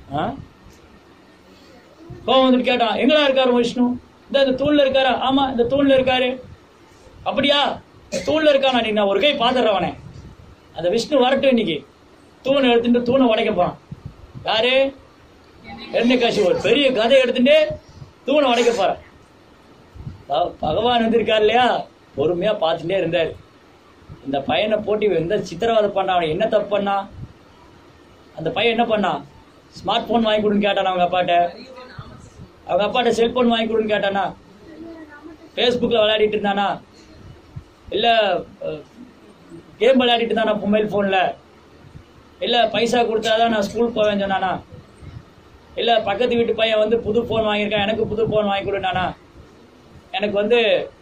ஆ? கோவம் வந்துட்டு கேட்டான் எங்கடா இருக்காரு விஷ்ணு இந்த இந்த தூண்ல இருக்காரா ஆமா இந்த தூண்ல இருக்காரு அப்படியா இந்த தூண்ல இருக்கானா நீ நான் ஒரு கை பாத்துறேன் அவனை அந்த விஷ்ணு வரட்டும் இன்னைக்கு தூணை எடுத்துட்டு தூணை உடைக்க போறான் யாரு எண்ணெய் ஒரு பெரிய கதை எடுத்துட்டு தூணை உடைக்க போறான் ப- பகவான் வந்திருக்கார் இல்லையா பொறுமையா பார்த்துட்டே இருந்தாரு இந்த பையனை போட்டு இவன் எந்த சித்திரவதை பண்ணான் அவன் என்ன தப்பு பண்ணான் அந்த பையன் என்ன பண்ணான் ஸ்மார்ட் போன் வாங்கி கொடுன்னு கேட்டானா அவங்க அப்பாட்ட அவங்க அப்பாட்ட செல்போன் வாங்கி கொடுன்னு கேட்டானா ஃபேஸ்புக்கில் விளையாடிட்டு இருந்தானா இல்லை கேம் விளையாடிட்டு இருந்தானா மொபைல் ஃபோனில் இல்லை பைசா கொடுத்தாதான் நான் ஸ்கூல் போவேன்னு சொன்னானா இல்லை பக்கத்து வீட்டு பையன் வந்து புது ஃபோன் வாங்கியிருக்கான் எனக்கு புது ஃபோன் வாங்கி கொடுனானா எனக்கு வந்து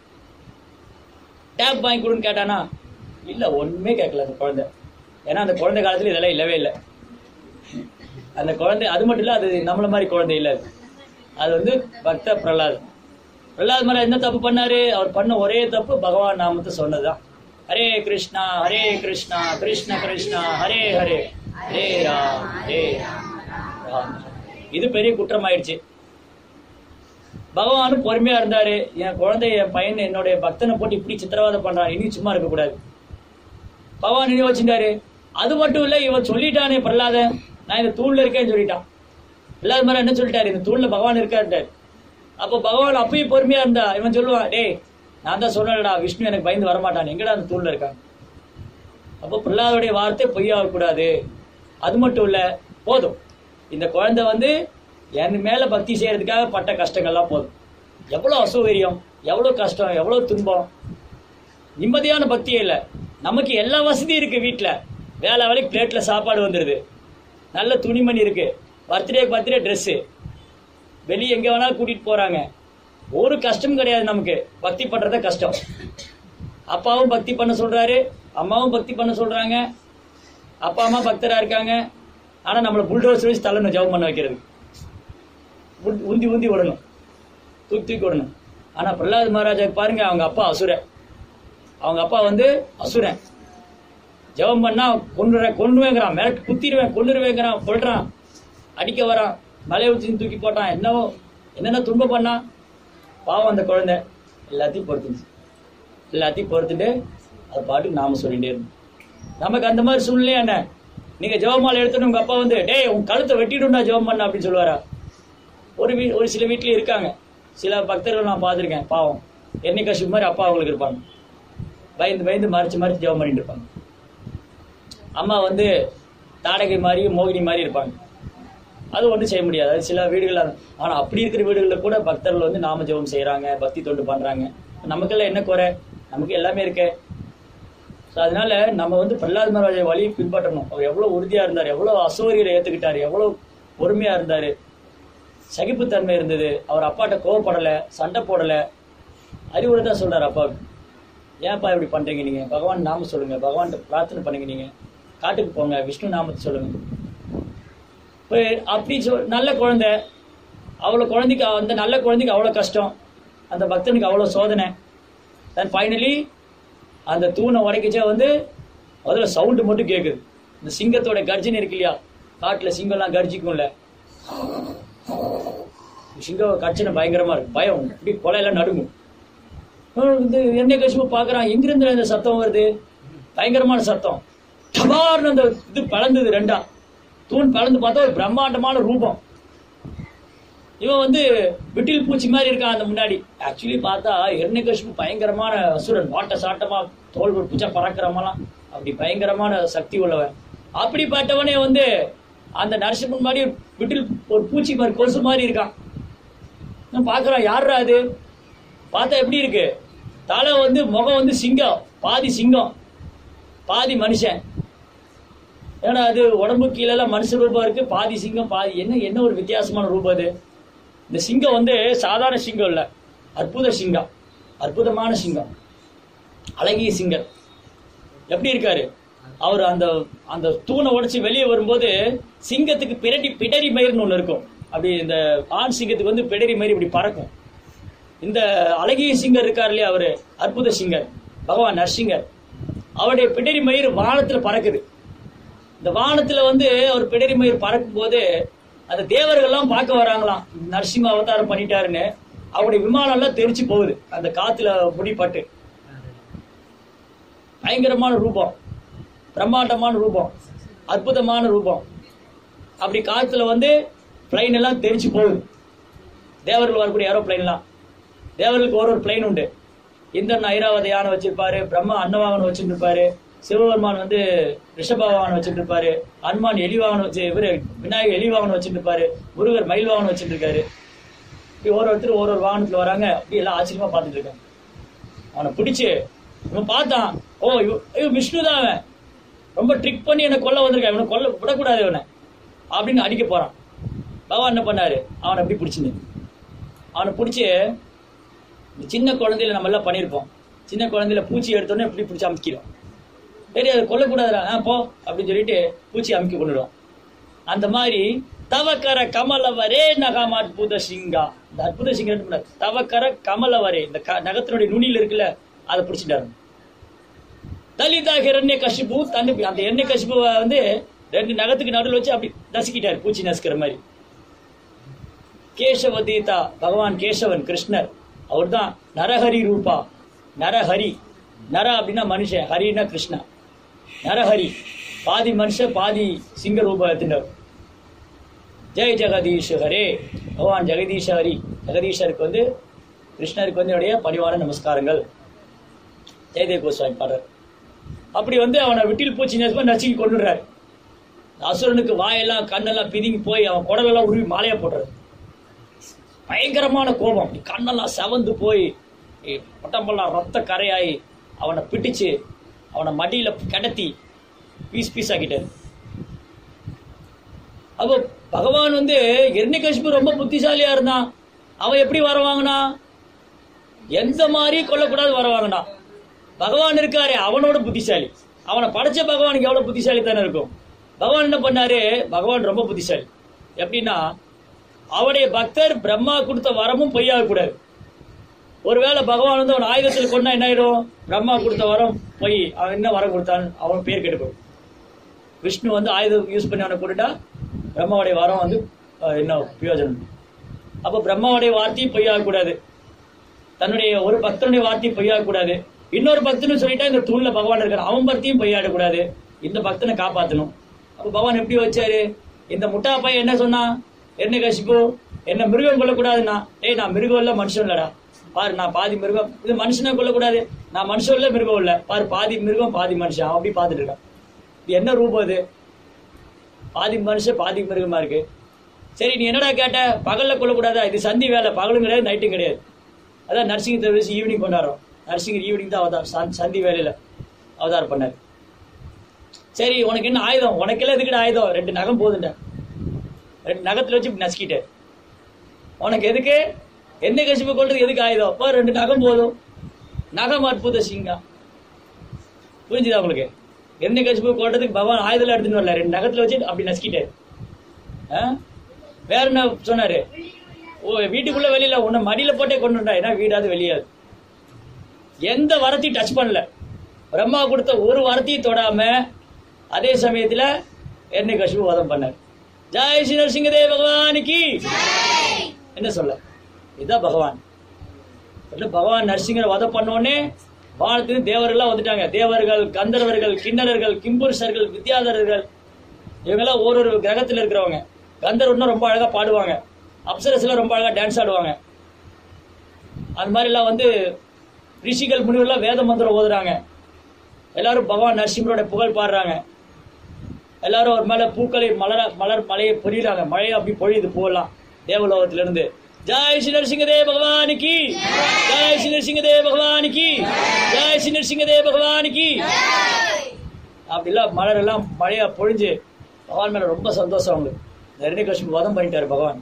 டேப் வாங்கி கொடுன்னு கேட்டானா இல்லை ஒன்றுமே கேட்கல அந்த குழந்தை ஏன்னா அந்த குழந்தை காலத்தில் இதெல்லாம் இல்லவே இல்லை அந்த குழந்தை அது மட்டும் இல்லை அது நம்மள மாதிரி குழந்தை இல்லை அது. அது வந்து பக்த பிரகலாத் பிரகலாத் மாதிரி என்ன தப்பு பண்ணாரு அவர் பண்ண ஒரே தப்பு பகவான் நாமத்தை சொன்னதுதான் ஹரே கிருஷ்ணா ஹரே கிருஷ்ணா கிருஷ்ண கிருஷ்ணா ஹரே ஹரே ஹரே ராம் ஹரே ராம் இது பெரிய குற்றம் ஆயிடுச்சு பகவானும் பொறுமையா இருந்தாரு என் குழந்தை என் பையன் என்னுடைய பக்தனை போட்டு இப்படி சித்திரவதை பண்றான் இனி சும்மா இருக்க கூடாது பகவான் இனி வச்சிருந்தாரு அது மட்டும் இல்ல இவன் சொல்லிட்டானே பிரகலாதன் நான் இந்த தூண்ல இருக்கேன்னு சொல்லிட்டான் பிரகலாத் மாதிரி என்ன சொல்லிட்டாரு இந்த தூண்ல பகவான் இருக்காருட்டாரு அப்போ பகவான் அப்பயும் பொறுமையா இருந்தா இவன் சொல்லுவான் டேய் நான் தான் சொன்னேன்டா விஷ்ணு எனக்கு பயந்து வரமாட்டான் எங்கடா அந்த தூண்ல இருக்கான் அப்போ பிரகலாதுடைய வார்த்தை பொய்யாக கூடாது அது மட்டும் இல்ல போதும் இந்த குழந்தை வந்து என் மேல பக்தி செய்யறதுக்காக பட்ட கஷ்டங்கள்லாம் போதும் எவ்வளவு அசௌகரியம் எவ்வளவு கஷ்டம் எவ்வளவு துன்பம் நிம்மதியான பக்தியே இல்லை நமக்கு எல்லா வசதியும் இருக்கு வீட்ல வேலை வேலைக்கு பிளேட்ல சாப்பாடு வந்துடுது நல்ல துணிமணி இருக்கு பர்த்டே பர்த்டே ட்ரெஸ்ஸு வெளியே எங்க வேணாலும் கூட்டிட்டு போறாங்க ஒரு கஷ்டமும் கிடையாது நமக்கு பக்தி பண்றத கஷ்டம் அப்பாவும் பக்தி பண்ண சொல்றாரு அம்மாவும் பக்தி பண்ண சொல்றாங்க அப்பா அம்மா பக்தரா இருக்காங்க ஆனா நம்மள புல்டோஸ் வச்சு தள்ளணும் ஜெபம் பண்ண வைக்கிறது உந்தி- உந்தி உந்தி விடணும் தூக்கி தூக்கி விடணும் ஆனா பிரகலாத் மகாராஜாக்கு பாருங்க அவங்க அப்பா அசுரன் அவங்க அப்பா வந்து அசுரன் ஜெபம் பண்ணா கொண்டுறேன் கொண்டுவேங்கிறான் மிரட்டு குத்திடுவேன் கொண்டுருவேங்கிறான் கொள்றான் அடிக்க வரான் மலையை வச்சு தூக்கி போட்டான் என்னவோ என்னென்ன துன்பம் பண்ணான் பாவம் அந்த குழந்தை எல்லாத்தையும் பொறுத்துச்சு எல்லாத்தையும் பொறுத்துட்டு அது பாட்டுக்கு நாம சொல்லிட்டே இருந்தோம் நமக்கு அந்த மாதிரி சூழ்நிலையா என்ன நீங்க ஜெபமாலை எடுத்துட்டு உங்க அப்பா வந்து டேய் உன் கழுத்தை வெட்டிடும்டா ஜெபம் பண்ண அப்படின்னு சொல்லுவாரா ஒரு வீ ஒரு சில வீட்லயும் இருக்காங்க சில பக்தர்கள் நான் பார்த்துருக்கேன் பாவம் என்னை கஷ்டம் மாதிரி அப்பா அவங்களுக்கு இருப்பாங்க பயந்து பயந்து மறைச்சு மறைச்சு ஜெபம் பண்ணிட்டு இருப்பாங்க அம்மா வந்து தாடகை மாதிரி மோகினி மாதிரி இருப்பாங்க அது ஒன்றும் செய்ய முடியாது அது சில வீடுகள் ஆனால் அப்படி இருக்கிற வீடுகளில் கூட பக்தர்கள் வந்து நாம ஜெபம் செய்கிறாங்க பக்தி தொண்டு பண்ணுறாங்க நமக்கெல்லாம் என்ன குறை நமக்கு எல்லாமே இருக்கே ஸோ அதனால நம்ம வந்து பிரகலாத் மகாராஜ வழியை பின்பற்றணும் அவர் எவ்வளோ உறுதியாக இருந்தார் எவ்வளோ அசௌகரியரை ஏற்றுக்கிட்டார் எவ்வளோ பொறுமையாக இருந்தார் சகிப்புத்தன்மை இருந்தது அவர் அப்பாட்ட கோவப்படலை சண்டை போடலை அறிவுரை தான் சொல்றாரு அப்பாவுக்கு ஏன்ப்பா இப்படி பண்றீங்க நீங்க பகவான் நாம சொல்லுங்க பகவான் பிரார்த்தனை பண்ணுங்க நீங்க காட்டுக்கு போங்க விஷ்ணு நாமத்தை சொல்லுங்க இப்போ அப்படி சொல் நல்ல குழந்தை அவ்வளோ குழந்தைக்கு அந்த நல்ல குழந்தைக்கு அவ்வளோ கஷ்டம் அந்த பக்தனுக்கு அவ்வளோ சோதனை தென் ஃபைனலி அந்த தூணை உடைக்கச்சே வந்து முதல்ல சவுண்டு மட்டும் கேட்குது இந்த சிங்கத்தோட கர்ஜனை இருக்கு இல்லையா காட்டில் சிங்கம்லாம் கர்ஜிக்கும்ல சிங்கம் கர்ஜனை பயங்கரமா இருக்கு பயம் இப்படி கொலையெல்லாம் நடுங்கும் அஹ் இந்த எண்ணெய் கசிவு பார்க்கறான் எங்கிருந்து இந்த சத்தம் வருது பயங்கரமான சத்தம் டபார்னு அந்த இது பழந்தது ரெண்டா தூண் பழந்து பார்த்தா ஒரு பிரம்மாண்டமான ரூபம் இவன் வந்து விட்டில் பூச்சி மாதிரி இருக்கான் அந்த முன்னாடி ஆக்சுவலி பார்த்தா எண்ணெய் பயங்கரமான அசுரன் வாட்ட சாட்டமா தோல் பூச்சா பறக்கிறவங்களாம் அப்படி பயங்கரமான சக்தி உள்ளவன் அப்படிப்பட்டவனே வந்து அந்த நரசிம்மன் மாதிரி விட்டில் ஒரு பூச்சி மாதிரி கொசு மாதிரி இருக்கான் நான் பார்க்கறான் யாருடா அது பார்த்தா எப்படி இருக்கு தலை வந்து முகம் வந்து சிங்கம் பாதி சிங்கம் பாதி மனுஷன் ஏன்னா அது உடம்பு கீழெல்லாம் மனுஷ ரூபம் இருக்கு பாதி சிங்கம் பாதி என்ன என்ன ஒரு வித்தியாசமான ரூபம் அது இந்த சிங்கம் வந்து சாதாரண சிங்கம் இல்ல அற்புத சிங்கம் அற்புதமான சிங்கம் அழகிய சிங்கம் எப்படி இருக்காரு அவர் அந்த அந்த தூணை உடைச்சு வெளியே வரும்போது சிங்கத்துக்கு பிறடி பிடரி மயிர்னு ஒன்று இருக்கும் அப்படி இந்த ஆண் சிங்கத்துக்கு வந்து பிடரி மயிர் இப்படி பறக்கும் இந்த அழகிய சிங்கர் இருக்கார் இல்லையா அவரு அற்புத சிங்கர் பகவான் நரசிங்கர் அவருடைய பிடரி மயிர் வானத்துல பறக்குது இந்த வானத்துல வந்து அவர் பிடரி மயிர் பறக்கும் போது அந்த தேவர்கள்லாம் பார்க்க வராங்களாம் நரசிம்ம அவதாரம் பண்ணிட்டாருன்னு அவருடைய விமானம் எல்லாம் தெரிச்சு போகுது அந்த காத்துல முடிப்பட்டு பயங்கரமான ரூபம் பிரம்மாண்டமான ரூபம் அற்புதமான ரூபம் அப்படி காத்துல வந்து பிளைன் எல்லாம் தெரிச்சு போகுது தேவர்கள் வரக்கூடிய ஏரோப்ளைன் எல்லாம் தேவர்களுக்கு ஒரு ஒரு பிளைன் உண்டு இந்திரன் ஐராவத யானை வச்சிருப்பாரு பிரம்மா அன்னவாகனம் வச்சுட்டு இருப்பாரு சிவபெருமான் வந்து ரிஷபவாகனம் வச்சுட்டு இருப்பாரு அனுமான் எலிவாகனம் வச்சு இவரு விநாயகர் எலிவாகனம் வச்சுட்டு இருப்பாரு முருகர் மயில் வாகனம் வச்சுட்டு இருக்காரு இப்படி ஒரு ஒருத்தர் ஒரு ஒரு வாகனத்துல வராங்க அப்படி எல்லாம் ஆச்சரியமா பார்த்துட்டு இருக்காங்க அவனை பிடிச்சு இவன் பார்த்தான் ஓ இவ- ஐயோ விஷ்ணு தான் அவன் ரொம்ப ட்ரிக் பண்ணி என்னை கொல்ல வந்திருக்கான் இவனை கொல்ல விடக்கூடாது இவனை அப்படின்னு அடிக்க போறான் பகவான் என்ன பண்ணாரு அவனை அப்படி பிடிச்சிருந்து அவனை பிடிச்சி இந்த சின்ன குழந்தையில நம்ம எல்லாம் பண்ணியிருப்போம் சின்ன குழந்தையில பூச்சி எடுத்தோடனே இப்படி பிடிச்சி அமுக்கிறோம் சரி அதை கொல்லக்கூடாதுடா ஆ போ அப்படின்னு சொல்லிட்டு பூச்சி அமுக்கி கொண்டுடுவோம் அந்த மாதிரி தவக்கர கமலவரே நகாம அற்புத சிங்கா இந்த அற்புத சிங்கா தவக்கர கமலவரே இந்த க- நகத்தினுடைய நுனியில இருக்குல்ல அதை பிடிச்சிட்டாரு தலிதா ஹிரண்ய கசிப்பு தண்ணி அந்த எண்ணெய் கசிப்பு வந்து ரெண்டு நகத்துக்கு நடுவில் வச்சு அப்படி நசுக்கிட்டாரு பூச்சி நசுக்கிற மாதிரி கேசவதீதா பகவான் கேசவன் கிருஷ்ணர் அவர்தான் நரஹரி ரூபா நரஹரி நர அப்படின்னா மனுஷன் ஹரின்னா கிருஷ்ணா நரஹரி பாதி மனுஷன் பாதி சிங்க ரூபம் எடுத்துட்டார் ஜெய் ஜெகதீஷ் ஹரே பகவான் ஜெகதீஷ ஹரி ஜெகதீஷருக்கு வந்து கிருஷ்ணருக்கு வந்து என்னுடைய பணிவான நமஸ்காரங்கள் ஜெயதேவ் கோஸ்வாமி பாடுறார் அப்படி வந்து அவனை விட்டில் பூச்சி நேசமா நசுக்கி கொண்டுடுறாரு அசுரனுக்கு வாயெல்லாம் கண்ணெல்லாம் பிதுங்கி போய் அவன் குடலெல்லாம் உருவி மாலையா போடுறாரு பயங்கரமான கோபம் கண்ணெல்லாம் செவந்து போய் ஏ, உடம்பெல்லாம் ரத்த கரையாயி அவனை பிடிச்சு அவனை மடியில கிடத்தி பீஸ் பீஸ் ஆக்கிட்டாரு அப்போ பகவான் வந்து இரண்யகசிபு ரொம்ப புத்திசாலியா இருந்தான் அவன் எப்படி வர வாங்கினா எந்த மாதிரி கொல்லக்கூடாது வர வாங்கினான் பகவான் இருக்காரே அவனோட புத்திசாலி அவனை படைச்ச பகவானுக்கு எவ்வளவு புத்திசாலி தானே இருக்கும் பகவான் என்ன பண்ணாரு பகவான் ரொம்ப புத்திசாலி எப்படின்னா அவனுடைய பக்தர் பிரம்மா கொடுத்த வரமும் பொய்யாக கூடாது ஒருவேளை பகவான் வந்து அவன் ஆயுதத்தில் கொண்டா என்ன ஆயிடும் பிரம்மா கொடுத்த வரம் பொய் அவன் என்ன வரம் கொடுத்தான் அவன் பேர் கெடுக்கும் விஷ்ணு வந்து ஆயுதம் யூஸ் பண்ணி அவனை கொண்டுட்டா பிரம்மாவுடைய வரம் வந்து அஹ், என்ன பிரயோஜனம் அப்போ பிரம்மாவுடைய வார்த்தையும் பொய்யாக கூடாது தன்னுடைய ஒரு பக்தனுடைய வார்த்தையும் பொய்யாக கூடாது இன்னொரு பக்தன்னு சொல்லிட்டா இந்த தூண்ல பகவான் இருக்கான் அவன் பக்தியும் பொய்யாடக்கூடாது இந்த பக்தனை காப்பாத்தணும் அப்ப பகவான் எப்படி வச்சாரு இந்த முட்டா பையன் என்ன சொன்னான் என்ன கசிப்பு என்ன மிருகம் கொல்லக்கூடாதுன்னா ஏய் நான் மிருகம் இல்ல மனுஷன் இல்லடா பாரு நான் பாதி மிருகம் இது மனுஷனை கொல்லக்கூடாது நான் மனுஷன் இல்ல மிருகம் இல்ல பாரு பாதி மிருகம் பாதி மனுஷன் அவன் அப்படி பார்த்துட்டு இருக்கான் இது என்ன ரூபம் இது பாதி மனுஷன் பாதி மிருகமா இருக்கு சரி நீ என்னடா கேட்ட பகல்ல கொல்லக்கூடாதா இது சந்தி வேலை பகலும் கிடையாது நைட்டும் கிடையாது அதான் நர்சிங் சர்வீஸ் ஈவினிங் கொண்டாடுறோம் நர்சிங் ஈவினிங் தான் அவதார் சந்- சந்தி வேலையில அவதார் பண்ணார் சரி உனக்கு என்ன ஆயுதம் உனக்கெல்லாம் எதுக்குடா ஆயுதம் ரெண்டு நகம் போதுண்டா ரெண்டு நகத்துல வச்சு இப்படி நசுக்கிட்டேன் உனக்கு எதுக்கு என்ன கசிப்பு கொள்றது எதுக்கு ஆயுதம் அப்போ ரெண்டு நகம் போதும் நகம் அற்புத சிங்கா புரிஞ்சுதா உங்களுக்கு என்ன கசிப்பு கொள்றதுக்கு பகவான் ஆயுதம் எடுத்துட்டு வரல ரெண்டு நகத்துல வச்சு அப்படி நசுக்கிட்டாரு ஆ? வேற என்ன சொன்னாரு ஓ வீட்டுக்குள்ள வெளியில உன்னை மடியில போட்டே கொண்டு வந்தா ஏன்னா வீடாது வெளியாது எந்த வரத்தையும் டச் பண்ணல பிரம்மா கொடுத்த ஒரு வரத்தையும் தொடாம அதே சமயத்துல என்ன கஷ்பு வதம் பண்ணார் ஜெய் ஸ்ரீ நரசிங்கதேவ பகவானுக்கு என்ன சொல்ல இதுதான் பகவான் இல்ல பகவான் நரசிங்கரை வதம் பண்ணோடனே வானத்திலிருந்து தேவர்கள்லாம் வந்துட்டாங்க தேவர்கள் கந்தர்வர்கள் கிண்ணறர்கள் கிம்புருஷர்கள் வித்யாதரர்கள் இவங்கெல்லாம் ஒரு ஒரு கிரகத்தில் இருக்கிறவங்க கந்தர்வன்னா ரொம்ப அழகா பாடுவாங்க அப்சரஸ் எல்லாம் ரொம்ப அழகா டான்ஸ் ஆடுவாங்க அந்த மாதிரி எல்லாம் வந்து ரிஷிகள் முனிவர்லாம் வேத மந்திரம் ஓதுறாங்க எல்லாரும் பகவான் நரசிம்மரோட புகழ் பாடுறாங்க எல்லாரும் ஒரு மேல பூக்களை மலர மலர் மலையை பொழியிறாங்க மழையை அப்படி பொழியுது பூவெல்லாம் தேவலோகத்துல இருந்து ஜெய் ஸ்ரீ நரசிங்கதேவ பகவானுக்கு ஜெய் ஸ்ரீ நரசிங்கதேவ பகவானுக்கு ஜெய் ஸ்ரீ நரசிங்கதேவ பகவானுக்கு அப்படிலாம் மலர் எல்லாம் மழையா பொழிஞ்சு பகவான் மேல ரொம்ப சந்தோஷம் அவங்களுக்கு நரணிய கஷ்மி வதம் பண்ணிட்டாரு பகவான்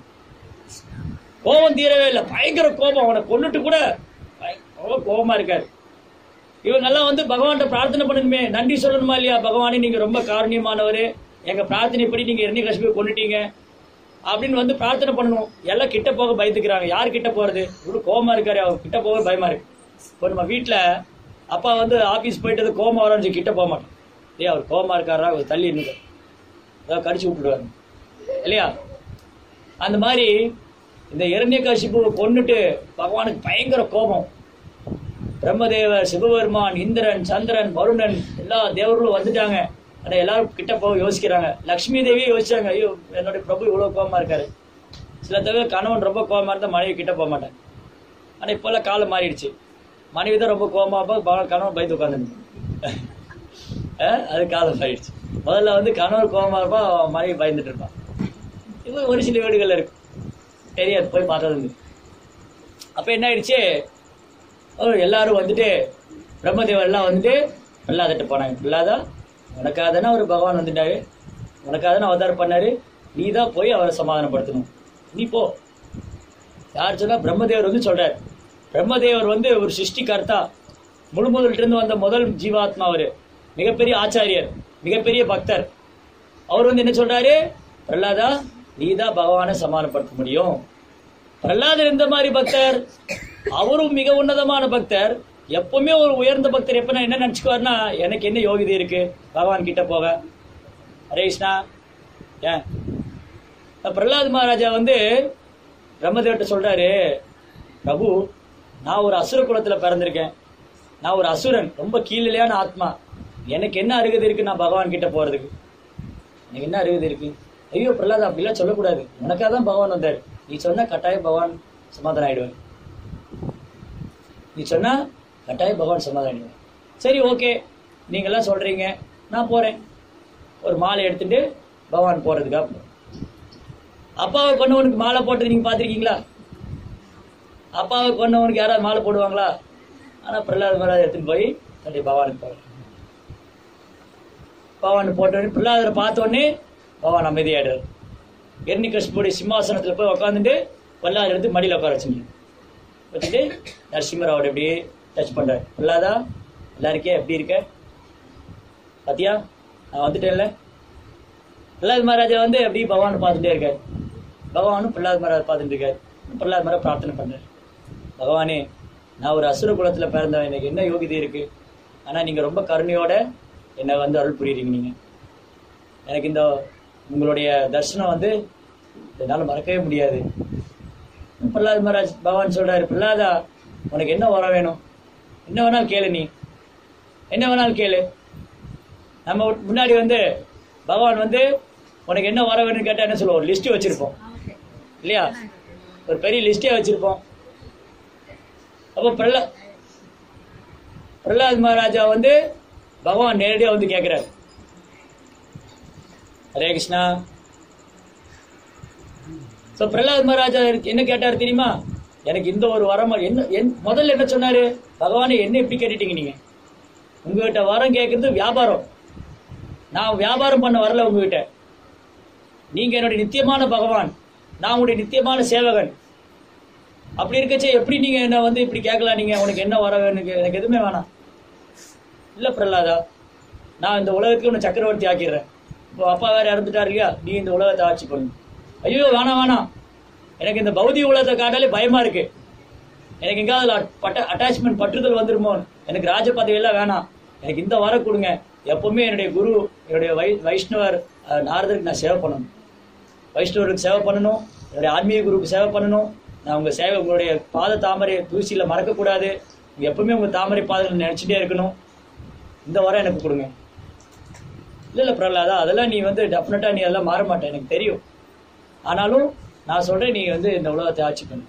கோபம் தீரவே இல்லை பயங்கர கோபம் அவனை கொன்னுட்டு கூட பய- ரொம்ப கோபமா இருக்காரு இவங்கெல்லாம் வந்து பகவான்கிட்ட பிரார்த்தனை பண்ணணுமே நன்றி சொல்லணுமா இல்லையா பகவானே நீங்க ரொம்ப காரணியமானவர் எங்க பிரார்த்தனைப்படி நீங்க இரண்ய கஷ்மியை கொண்டுட்டீங்க அப்படின்னு வந்து பிரார்த்தனை பண்ணணும் எல்லாம் கிட்ட போக பயந்துக்கிறாங்க யார் கிட்ட போறது இவ்வளவு கோபமா இருக்காரு அவர் கிட்ட போக பயமா இருக்கு இப்போ நம்ம வீட்டுல அப்பா வந்து ஆபீஸ் போயிட்டு அது கோபம் வரான்னு கிட்ட போக மாட்டோம் ஏய் அவர் கோபமா இருக்காரா அவர் தள்ளி இருந்துக்க ஏதாவது கடிச்சு விட்டுடுவாரு இல்லையா அந்த மாதிரி இந்த இரண்யகசிபுவை கொன்னுட்டு பகவானுக்கு பயங்கர கோபம் பிரம்மதேவர் சிவபெருமான் இந்திரன் சந்திரன் வருணன் எல்லா தேவர்களும் வந்துட்டாங்க ஆனா எல்லாரும் கிட்ட போக யோசிக்கிறாங்க லக்ஷ்மி தேவியே யோசிச்சாங்க ஐயோ என்னுடைய பிரபு இவ்வளவு கோபமா இருக்காரு சில தடவை கணவன் ரொம்ப கோபமா இருந்தா மனைவி கிட்ட போக மாட்டேன் ஆனா இப்பெல்லாம் காலம் மாறிடுச்சு மனைவி தான் ரொம்ப கோபமா இருப்பா, ப- கணவன் பயந்து உட்காந்து அது காலம் மாறிடுச்சு முதல்ல வந்து கணவன் கோபமா இருப்பா மனைவி பயந்துட்டு இருப்பான் இது ஒரு சில வீடுகள்ல இருக்கு தெரியாது போய் பார்த்தது உண்டு. அப்ப என்ன ஆயிடுச்சு ஓ, எல்லாரும் வந்துட்டு பிரம்மதேவர் எல்லாம் வந்துட்டு பிரல்லாதட்ட போனாங்க பிரல்லாதா உனக்காக தானே அவர் பகவான் வந்துட்டாரு உனக்காக தானே அவதாரம் பண்ணாரு நீ தான் போய் அவரை சமாதானப்படுத்தணும் நீ போ யார் சொன்னா பிரம்மதேவர் வந்து சொல்றாரு பிரம்மதேவர் வந்து ஒரு சிருஷ்டிகர்த்தா முழு முதலிருந்து வந்த முதல் ஜீவாத்மா அவரு மிகப்பெரிய ஆச்சாரியர் மிகப்பெரிய பக்தர் அவர் வந்து என்ன சொல்றாரு பிரல்லாதா நீ தான் பகவானை சமாதானப்படுத்த முடியும் பிரல்லாதர் எந்த மாதிரி பக்தர் அவரும் மிக உன்னதமான பக்தர் எப்பவுமே ஒரு உயர்ந்த பக்தர் எப்ப நான் என்ன நினைச்சுக்குவாருன்னா எனக்கு என்ன யோகிதை இருக்கு பகவான் கிட்ட போக ஹரே கிருஷ்ணா ஏன் பிரகலாத் மகாராஜா வந்து பிரம்மதேவர்கிட்ட சொல்றாரு பிரபு நான் ஒரு அசுர குலத்துல பிறந்திருக்கேன் நான் ஒரு அசுரன் ரொம்ப கீழிலையான ஆத்மா எனக்கு என்ன அருகதை இருக்கு நான் பகவான் கிட்ட போறதுக்கு எனக்கு என்ன அருகதை இருக்கு ஐயோ பிரகலாத் அப்படிலாம் சொல்லக்கூடாது உனக்காக தான் பகவான் வந்தார் நீ சொன்னா கட்டாயம் பகவான் சமாதானம் ஆயிடுவார் நீ சொன்னா கட்டாயம் பகவான் சமாதானம் ஆயிடுவார் சரி ஓகே நீங்கெல்லாம் சொல்றீங்க நான் போறேன் ஒரு மாலை எடுத்துட்டு பகவான் போறதுக்காக போறேன். அப்பாவை கொண்டவனுக்கு மாலை போட்டு நீங்க பாத்திருக்கீங்களா அப்பாவை கொண்டவனுக்கு யாராவது மாலை போடுவாங்களா ஆனா பிரகலாத் மகாராஜ் எடுத்துட்டு போய் தன்னுடைய பகவானுக்கு போறேன் பகவான் போட்டோடனே பிரகலாதரை பார்த்த உடனே பகவான் அமைதியாயிடுறார் எர்னி கஷ்புடைய சிம்மாசனத்துல போய் உட்காந்துட்டு பிரகலாதர் எடுத்து மடியில உட்கார வச்சுங்க வச்சுட்டு நரசிம்மர் அவர் அப்படியே டச் பண்றாரு பிரகலாதா எல்லாருக்கே எப்படி இருக்க பாத்தியா நான் வந்துட்டேன்ல பிரகலாத் மகாராஜா வந்து அப்படியே பகவானை பார்த்துட்டே இருக்காரு பகவானும் பிரகலாத் மகாராஜ் பார்த்துட்டு இருக்காரு பிரகலாத் மகாராஜ் பிரார்த்தனை பண்றாரு பகவானே நான் ஒரு அசுர குலத்துல பிறந்தவன் எனக்கு என்ன யோகிதை இருக்கு ஆனா நீங்க ரொம்ப கருணையோட என்னை வந்து அருள் புரியுறீங்க நீங்க எனக்கு இந்த உங்களுடைய தர்சனம் வந்து என்னால மறக்கவே முடியாது பிரகலாத் மகாராஜ் பகவான் சொல்றாரு பிரகலாதா உனக்கு என்ன வர வேணும் என்ன வேணாலும் கேளு நீ என்ன வேணாலும் கேளு நம்ம முன்னாடி வந்து பகவான் வந்து உனக்கு என்ன வர வேணும்னு கேட்டா என்ன சொல்லுவோம் ஒரு லிஸ்ட் வச்சிருப்போம் இல்லையா ஒரு பெரிய லிஸ்டே வச்சிருப்போம் அப்போ பிரலா பிரகலாத் மகாராஜா வந்து பகவான் நேரடியா வந்து கேட்கிறார் ஹரே கிருஷ்ணா சோ பிரகலாத் மகாராஜா என்ன கேட்டார் தெரியுமா எனக்கு இந்த ஒரு வரம் என்ன என்- முதல்ல என்ன சொன்னாரு பகவானே என்ன இப்படி கேட்டுட்டீங்க நீங்க உங்ககிட்ட வரம் கேட்கறது வியாபாரம் நான் வியாபாரம் பண்ண வரல உங்ககிட்ட நீங்க என்னுடைய நித்தியமான பகவான் நான் உங்களுடைய நித்தியமான சேவகன் அப்படி இருக்கச்சே எப்படி நீங்க என்ன வந்து இப்படி கேட்கலாம் நீங்க உனக்கு என்ன வர வேணும் கே- எனக்கு எதுவுமே வேணாம் இல்ல பிரகலாதா நான் இந்த உலகத்துக்கு உன்னை சக்கரவர்த்தி ஆக்கிடுறேன் இப்போ அப்பா வேற இறந்துட்டாரு இல்லையா நீ இந்த உலகத்தை ஆட்சி பண்ணு ஐயோ வேணாம் வேணாம் எனக்கு இந்த பௌதிக உலகத்தை காட்டாலே பயமா இருக்கு எனக்கு எங்காவது அதுல பட்ட அட்டாச்மெண்ட் பற்றுதல் வந்துருமோ எனக்கு ராஜ பதவி எல்லாம் வேணாம் எனக்கு இந்த வர கொடுங்க எப்பவுமே என்னுடைய குரு என்னுடைய வை வைஷ்ணவர் அஹ், நாரதருக்கு நான் சேவை பண்ணணும் வைஷ்ணவருக்கு சேவை பண்ணணும் என்னுடைய ஆன்மீக குருவுக்கு சேவை பண்ணணும் நான் உங்க சேவை உங்களுடைய பாத தாமரை தூசியில மறக்கக்கூடாது நீங்க எப்பவுமே உங்க தாமரை பாதத்தில் நினைச்சிட்டே இருக்கணும் இந்த வரம் எனக்கு கொடுங்க இல்ல இல்ல பிரகலாதா அதெல்லாம் நீ வந்து டெஃபினட்டா நீ அதெல்லாம் மாற மாட்டே எனக்கு தெரியும் ஆனாலும் நான் சொல்றேன் நீ வந்து இந்த உலகத்தை ஆட்சி பண்ணு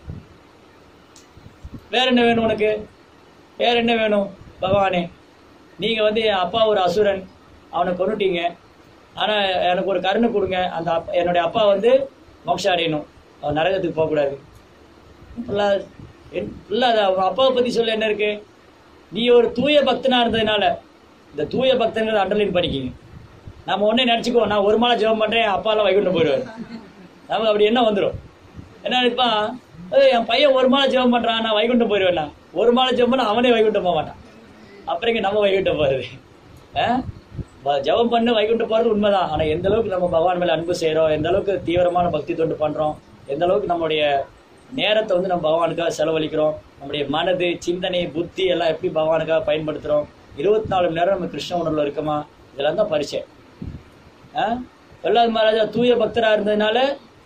வேற என்ன வேணும் உனக்கு வேற என்ன வேணும் பகவானே நீங்க வந்து என் அப்பா ஒரு அசுரன் அவனை கொன்னுட்டீங்க ஆனா எனக்கு ஒரு கருணை கொடுங்க அந்த அப்பா- என்னுடைய அப்பா வந்து மோட்சம் அடையணும் அவன் நரகத்துக்கு போகக்கூடாது பிரகலாத் என்- பிரகலாத் அவன் அப்பாவை பத்தி சொல்ல என்ன இருக்கு நீ ஒரு தூய பக்தனா இருந்ததுனால இந்த தூய பக்தங்கிறத அண்டர்லைன் பண்ணிக்கிங்க நம்ம உடனே நினைச்சுக்குவோம் நான் ஒரு மாலை ஜெபம் பண்றேன் என் அப்பாலாம் வைகுண்டம் போயிடுவாரு நமக்கு அப்படி என்ன வந்துடும் என்ன நினைப்பான் "ஏய், என் பையன் ஒரு மாலை ஜெபம் பண்றான் நான் வைகுண்டம் போயிடுவேன் ஒரு மாலை ஜெபம் பண்ணா அவனே வைகுண்டம் போக மாட்டான் அப்புறம் இங்க நம்ம வைகுண்டம் போறது ஆ? ப- ஜெபம் பண்ண வைகுண்டம் போறது உண்மைதான் ஆனா எந்த அளவுக்கு நம்ம பகவான் மேல அன்பு செய்றோம் எந்த அளவுக்கு தீவிரமான பக்தி தொண்டு பண்றோம் எந்த அளவுக்கு நம்மளுடைய நேரத்தை வந்து நம்ம பகவானுக்காக செலவழிக்கிறோம் நம்முடைய மனது சிந்தனை புத்தி எல்லாம் எப்படி பகவானுக்காக பயன்படுத்துறோம் இருபத்தி நாலு மணி நேரம் நம்ம கிருஷ்ண உணர்வுல இருக்கோமா இதெல்லாம் தான் பரிச்சை பிரகலாத் மகாராஜா தூய பக்தரா இருந்ததுனால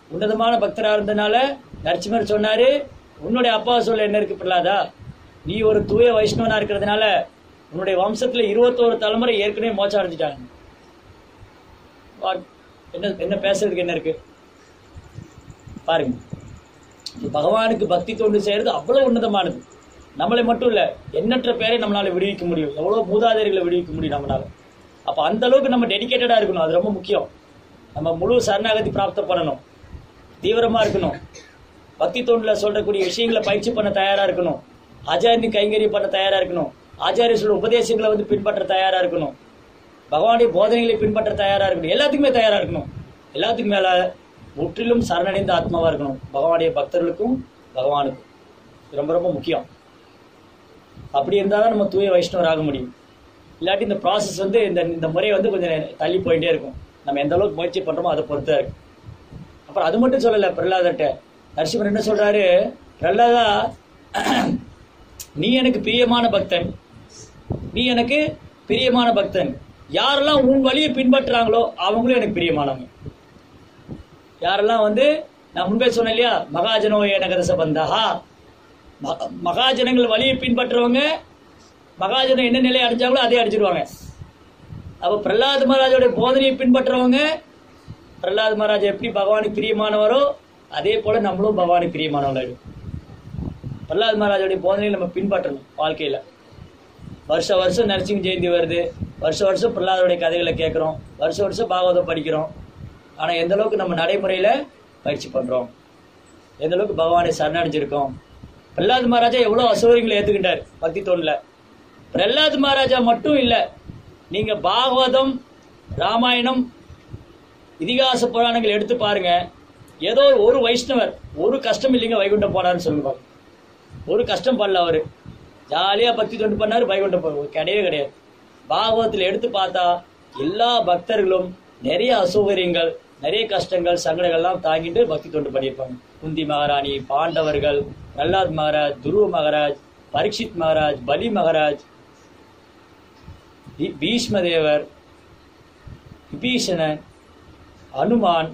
உன்னதமான பக்தரா இருந்தனால நரசிம்மர் சொன்னாரு உன்னுடைய அப்பா சொல்ல என்ன இருக்கு பிரலாதா நீ ஒரு தூய வைஷ்ணவனா இருக்கிறதுனால உன்னுடைய வம்சத்துல இருபத்தோரு தலைமுறை ஏற்கனவே மோச்சம் அடைஞ்சிட்டாங்க வா- என்ன என்ன பேசுறதுக்கு என்ன இருக்கு பாருங்க இது பகவானுக்கு பக்தி தொண்டு செய்யறது அவ்வளவு உன்னதமானது நம்மளை மட்டும் இல்ல எண்ணற்ற பேரை நம்மளால விடுவிக்க முடியும் எவ்வளவு மூதாதையர்களை விடுவிக்க முடியும் நம்மளால அப்ப அந்த அளவுக்கு நம்ம டெடிகேட்டடா இருக்கணும் அது ரொம்ப முக்கியம் நம்ம முழு சரணாகதி பிராப்தம் பண்ணணும் தீவிரமா இருக்கணும் பக்தி தொண்டுல சொல்றக்கூடிய விஷயங்களை பயிற்சி பண்ண தயாரா இருக்கணும் ஆச்சாரியன் கைங்கரியம் பண்ண தயாரா இருக்கணும் ஆச்சாரிய சொல்ற உபதேசங்களை வந்து பின்பற்ற தயாரா இருக்கணும் பகவானுடைய போதனைகளை பின்பற்ற தயாரா இருக்கணும் எல்லாத்துக்குமே தயாரா இருக்கணும் எல்லாத்துக்கும் மேல முற்றிலும் சரணடைந்த ஆத்மாவா இருக்கணும் பகவானுடைய பக்தர்களுக்கும் பகவானுக்கும் இது ரொம்ப ரொம்ப முக்கியம் அப்படி இருந்தால் தான் நம்ம தூய வைஷ்ணவர் ஆக முடியும் இல்லாட்டி இந்த ப்ராசஸ் வந்து இந்த இந்த முறை வந்து கொஞ்சம் தள்ளி போயிட்டே இருக்கும் நம்ம எந்த அளவுக்கு முயற்சி பண்றோமோ அதை பொறுத்தா இருக்கு அப்புறம் அது மட்டும் சொல்லல பிரகலாதர்கிட்ட நரசிம்மர் என்ன சொல்றாரு பிரகலாதா நீ எனக்கு பிரியமான பக்தன் நீ எனக்கு பிரியமான பக்தன் யாரெல்லாம் உன் வழியை பின்பற்றுறாங்களோ அவங்களும் எனக்கு பிரியமானவங்க யாரெல்லாம் வந்து நான் முன்பே சொன்னேன் இல்லையா மகாஜனோ ஏனகதச பந்தஹா ம- மகாஜனங்கள் வழியை பின்பற்றுறவங்க மகாஜனம் என்ன நிலையை அடைஞ்சாங்களோ அதே அடிச்சிருவாங்க அப்ப பிரகலாத் மகாராஜோட போதனையை பின்பற்றுறவங்க பிரகலாத் மகாராஜ் எப்படி பகவானுக்கு பிரியமானவரோ அதே போல நம்மளும் பகவானுக்கு பிரியமானவங்க பிரகலாத் மகாராஜோடைய போதனையை நம்ம பின்பற்றணும் வாழ்க்கையில வருஷ வருஷம் நரசிம்ம ஜெயந்தி வருது வருஷ வருஷம் பிரகலாதருடைய கதைகளை கேட்குறோம் வருஷ வருஷம் பாகவதம் படிக்கிறோம் ஆனா எந்த அளவுக்கு நம்ம நடைமுறையில பயிற்சி பண்றோம் எந்த அளவுக்கு பகவானை சரணடைஞ்சிருக்கோம் பிரகலாத் மகாராஜா எவ்வளவு அசௌகரியங்களை ஏத்துக்கிட்டார் பக்தி தோன்ல பிரகலாத் மகாராஜா மட்டும் இல்ல நீங்க பாகவதம் ராமாயணம் இதிகாச புராணங்கள் எடுத்து பாருங்க ஏதோ ஒரு வைஷ்ணவர் ஒரு கஷ்டம் இல்லைங்க வைகுண்டம் போனாருன்னு சொல்லுங்க பாருங்க. ஒரு கஷ்டம் பண்ணல அவரு ஜாலியா பக்தி தொண்டு பண்ணாரு வைகுண்டம் போனாரு கிடையவே கிடையாது பாகவதத்துல எடுத்து பார்த்தா எல்லா பக்தர்களும் நிறைய அசௌகரியங்கள் நிறைய கஷ்டங்கள் சங்கடங்கள்லாம் தாங்கிட்டு பக்தி தொண்டு பண்ணியிருப்பாங்க குந்தி மகாராணி பாண்டவர்கள் பிரஹ்லாத் மகாராஜ் துருவ மகாராஜ் பரீட்சித் மகாராஜ் பலி மகாராஜ் பீ- பீஷ்மதேவர் விபீஷணன் அனுமான்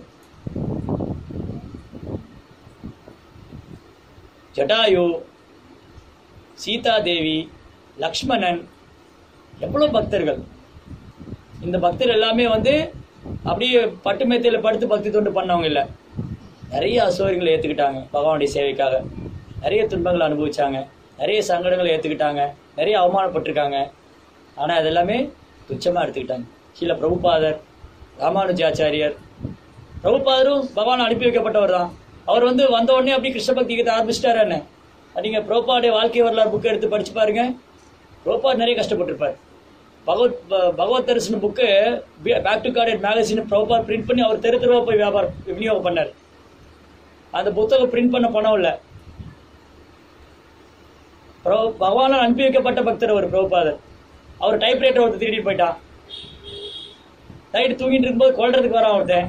ஜடாயு சீதாதேவி லக்ஷ்மணன் எவ்வளவு பக்தர்கள் இந்த பக்தர் எல்லாமே வந்து அப்படியே பட்டு மேத்தையில படுத்து பக்தி தொண்டு பண்ணவங்க இல்ல நிறைய அசௌகரியங்களை ஏத்துக்கிட்டாங்க பகவானுடைய சேவைக்காக நிறைய துன்பங்களை அனுபவிச்சாங்க நிறைய சங்கடங்களை ஏத்துக்கிட்டாங்க நிறைய அவமானப்பட்டிருக்காங்க ஆனா அதெல்லாமே துச்சமா எடுத்துக்கிட்டாங்க கீழே பிரபுபாதர் ராமானுஜாச்சாரியர் பிரபுபாதரும் பகவான் அனுப்பி வைக்கப்பட்டவர் தான் அவர் வந்து வந்த உடனே அப்படியே கிருஷ்ண பக்தி கீதை ஆரம்பிச்சிட்டாரு என்ன நீங்க பிரபுபாடைய வாழ்க்கை வரலாறு புக்கை எடுத்து படிச்சு பாருங்க பிரபுபாத் நிறைய கஷ்டப்பட்டிருப்பார் பகவத் ப- Bhagavad Darshan book back to Godhead magazine Prabhupada print பண்ணி அவர் தெரு தெருவா போய் வியாபாரம் விநியோகம் பண்ணார் அந்த புத்தகம் பிரிண்ட் பண்ண பணம் இல்ல பிரபு பகவானால் அனுப்பி வைக்கப்பட்ட பக்தர் அவர் பிரபுபாதர் அவர் டைப்ரைட்டர் ஒருத்தர் திருடிட்டு போயிட்டான் நைட்டு தூங்கிட்டு இருக்கும்போது கொல்றதுக்கு வரான் ஒருத்தன்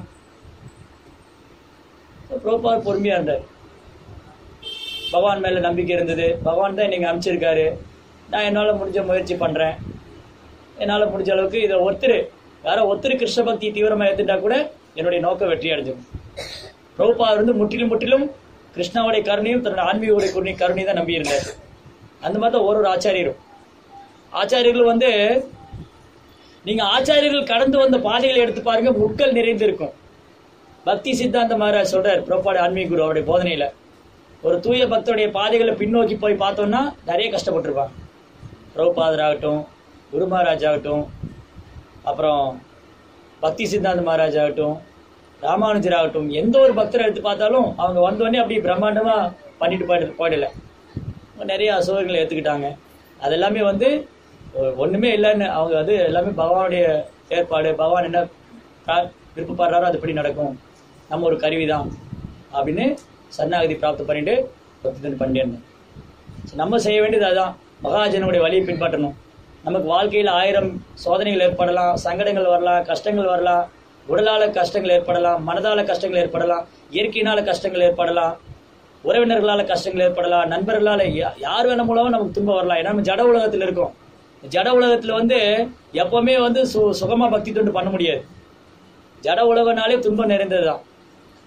பிரபுபாத் பொறுமையா இருந்தார் பகவான் மேல நம்பிக்கை இருந்தது பகவான் தான் நீங்க அனுப்பிச்சிருக்காரு நான் என்னால முடிஞ்ச முயற்சி பண்றேன் என்னால முடிஞ்ச அளவுக்கு இதை ஒருத்தர் யாரோ ஒருத்தர் கிருஷ்ண பக்தி தீவிரமா எடுத்துட்டா கூட என்னுடைய நோக்கம் வெற்றி அடைஞ்சிடும் பிரபுபாதர் வந்து முற்றிலும் முற்றிலும் கிருஷ்ணாவுடைய கருணையும் தன்னுடைய ஆன்மீகோடைய கருணை கருணையும் தான் நம்பி இருந்தார் அந்த மாதிரி தான் ஒரு ஒரு ஆச்சாரியரும் ஆச்சாரியர்கள் வந்து நீங்க ஆச்சாரியர்கள் கடந்து வந்த பாதைகளை எடுத்து பாருங்க முட்கள் நிறைந்து இருக்கும் பக்தி சித்தாந்த மகாராஜ் சொல்றார் புறப்பாடு ஆன்மீக குரு அவருடைய போதனையில ஒரு தூய பக்தருடைய பாதைகளை பின்னோக்கி போய் பார்த்தோம்னா நிறைய கஷ்டப்பட்டிருப்பாங்க பிரபுபாதர் ஆகட்டும் குரு மகாராஜ் ஆகட்டும் அப்புறம் பக்தி சித்தாந்த மகாராஜ் ஆகட்டும் ராமானுஜர் ஆகட்டும் எந்த ஒரு பக்தரை எடுத்து பார்த்தாலும் அவங்க வந்தோடனே அப்படி பிரம்மாண்டமா பண்ணிட்டு போயிட போயிடல நிறைய அசோகங்களை ஏத்துக்கிட்டாங்க அதெல்லாமே வந்து ஒ- ஒண்ணுமே இல்லைன்னு அவங்க வந்து எல்லாமே பகவானுடைய ஏற்பாடு பகவான் என்ன பிரா- விருப்பப்படுறாரோ அதுபடி நடக்கும் நம்ம ஒரு கருவிதான் அப்படின்னு சரணாகதி பிராப்தம் பண்ணிட்டு பக்தி பண்ணிட்டு இருந்தோம் சரி, நம்ம செய்ய வேண்டியது அதுதான் மகாஜனுடைய வழியை பின்பற்றணும் நமக்கு வாழ்க்கையில் ஆயிரம் சோதனைகள் ஏற்படலாம் சங்கடங்கள் வரலாம் கஷ்டங்கள் வரலாம் உடலால கஷ்டங்கள் ஏற்படலாம் மனதால கஷ்டங்கள் ஏற்படலாம் இயற்கையினால கஷ்டங்கள் ஏற்படலாம் உறவினர்களால கஷ்டங்கள் ஏற்படலாம் நண்பர்களால யா- யார் வேணும் மூலமா நமக்கு துன்பம் வரலாம் ஏன்னா நம்ம ஜட உலகத்துல இருக்கோம் ஜட உலகத்துல வந்து எப்பவுமே வந்து சு- சுகமா பக்தி தொண்டு பண்ண முடியாது ஜட உலகனாலே துன்பம் நிறைந்ததுதான்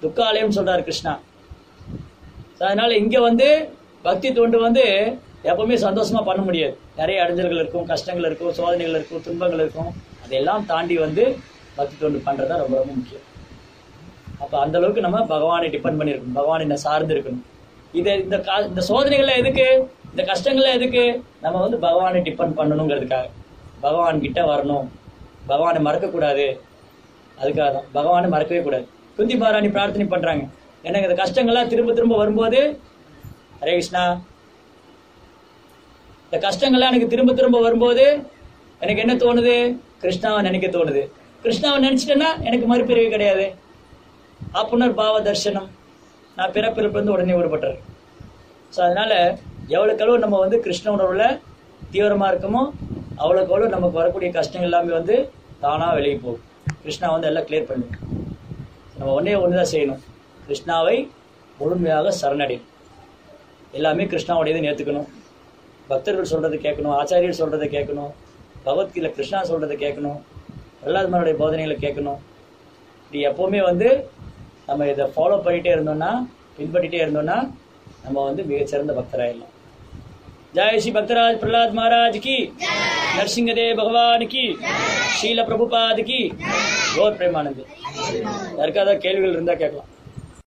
துக்காலயம் சொல்றாரு கிருஷ்ணா So, அதனால இங்க வந்து பக்தி தொண்டு வந்து எப்பவுமே சந்தோஷமா பண்ண முடியாது நிறைய அடைஞ்சல்கள் இருக்கும் கஷ்டங்கள் இருக்கும் சோதனைகள் இருக்கும் துன்பங்கள் இருக்கும் அதையெல்லாம் தாண்டி வந்து பக்தி தொண்டு பண்றதா ரொம்ப ரொம்ப முக்கியம் அப்ப அந்த அளவுக்கு நம்ம பகவானை டிபெண்ட் பண்ணிருக்கணும் பகவான் என்ன சார்ந்து இருக்கணும் இது இந்த கா- இந்த சோதனைகள்ல எதுக்கு இந்த கஷ்டங்கள்ல எதுக்கு நம்ம வந்து பகவானை டிபெண்ட் பண்ணணுங்கிறதுக்காக பகவான் கிட்ட வரணும் பகவானை மறக்க கூடாது அதுக்காக தான் பகவானை மறக்கவே கூடாது குந்தி மகாராணி பிரார்த்தனை பண்றாங்க எனக்கு இந்த கஷ்டங்கள்லாம் திரும்ப திரும்ப வரும்போது ஹரே கிருஷ்ணா இந்த கஷ்டங்கள்லாம் எனக்கு திரும்ப திரும்ப வரும்போது எனக்கு என்ன தோணுது கிருஷ்ணாவை நினைக்க தோணுது கிருஷ்ணாவை நினைச்சிட்டேன்னா எனக்கு மறுபிறவி கிடையாது அப்புனர் பாவ தர்சனம் நான் பிறப்பிறப்பிலிருந்து உடனே விடுபட்டுறேன் ஸோ அதனால எவ்வளோக்கு எவ்வளோ நம்ம வந்து கிருஷ்ண உணர்வுல தீவிரமா இருக்கமோ அவ்வளோக்கு எவ்வளோ நமக்கு வரக்கூடிய கஷ்டங்கள் எல்லாமே வந்து தானா வெளியே போகும் கிருஷ்ணா வந்து எல்லாம் கிளியர் பண்ணும் நம்ம ஒன்றே ஒன்று தான் செய்யணும் கிருஷ்ணாவை முழுமையாக சரணடையும் எல்லாமே கிருஷ்ணாவுடையதை ஏற்றுக்கணும் பக்தர்கள் சொல்றதை கேட்கணும் ஆச்சாரியர் சொல்றதை கேட்கணும் பகவத்கீதை கிருஷ்ணா சொல்றதை கேட்கணும் பிரகலாத்மனுடைய போதனைகளை கேட்கணும் இது எப்பவுமே வந்து நம்ம இதை ஃபாலோ பண்ணிட்டே இருந்தோம்னா பின்பற்றிட்டே இருந்தோம்னா நம்ம வந்து மிகச்சிறந்த பக்தராயிடலாம் ஜெய் ஸ்ரீ பக்தராஜ் பிரகலாத் மகாராஜ் கி நரசிங்கதேவ் பகவான் கி ஷீல பிரபுபாத் கி கோர் பிரேமானந்த் யாருக்காவது கேள்விகள் இருந்தா கேட்கலாம்